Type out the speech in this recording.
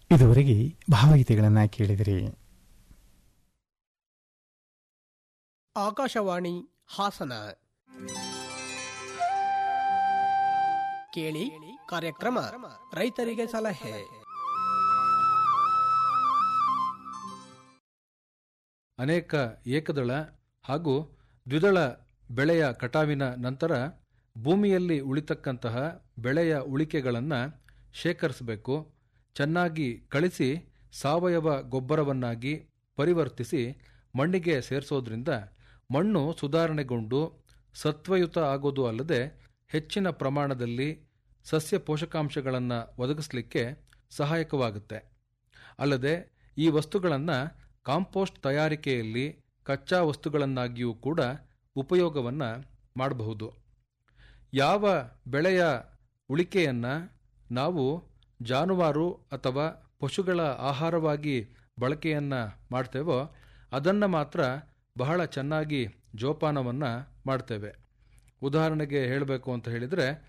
ಇದುವರೆಗೆ ಭಾವಗೀತೆಗಳನ್ನು ಕೇಳಿದಿರಿ ಆಕಾಶವಾಣಿ ಹಾಸನ ಕೇಳಿ ಕಾರ್ಯಕ್ರಮ ರೈತರಿಗೆ ಸಲಹೆ ಅನೇಕ ಏಕದಳ ಹಾಗೂ ದ್ವಿದಳ ಬೆಳೆಯ ಕಟಾವಿನ ನಂತರ ಭೂಮಿಯಲ್ಲಿ ಉಳಿತಕ್ಕಂತಹ ಬೆಳೆಯ ಉಳಿಕೆಗಳನ್ನು ಶೇಖರಿಸಬೇಕು ಚೆನ್ನಾಗಿ ಕಳಿಸಿ ಸಾವಯವ ಗೊಬ್ಬರವನ್ನಾಗಿ ಪರಿವರ್ತಿಸಿ ಮಣ್ಣಿಗೆ ಸೇರಿಸೋದ್ರಿಂದ ಮಣ್ಣು ಸುಧಾರಣೆಗೊಂಡು ಸತ್ವಯುತ ಆಗೋದು ಅಲ್ಲದೆ ಹೆಚ್ಚಿನ ಪ್ರಮಾಣದಲ್ಲಿ ಸಸ್ಯ ಪೋಷಕಾಂಶಗಳನ್ನು ಒದಗಿಸಲಿಕ್ಕೆ ಸಹಾಯಕವಾಗುತ್ತೆ ಅಲ್ಲದೆ ಈ ವಸ್ತುಗಳನ್ನು ಕಾಂಪೋಸ್ಟ್ ತಯಾರಿಕೆಯಲ್ಲಿ ಕಚ್ಚಾ ವಸ್ತುಗಳನ್ನಾಗಿಯೂ ಕೂಡ ಉಪಯೋಗವನ್ನು ಮಾಡಬಹುದು ಯಾವ ಬೆಳೆಯ ಉಳಿಕೆಯನ್ನು ನಾವು ಜಾನುವಾರು ಅಥವಾ ಪಶುಗಳ ಆಹಾರವಾಗಿ ಬಳಕೆಯನ್ನು ಮಾಡ್ತೇವೋ ಅದನ್ನು ಮಾತ್ರ ಬಹಳ ಚೆನ್ನಾಗಿ ಜೋಪಾನವನ್ನು ಮಾಡ್ತೇವೆ ಉದಾಹರಣೆಗೆ ಹೇಳಬೇಕು ಅಂತ ಹೇಳಿದರೆ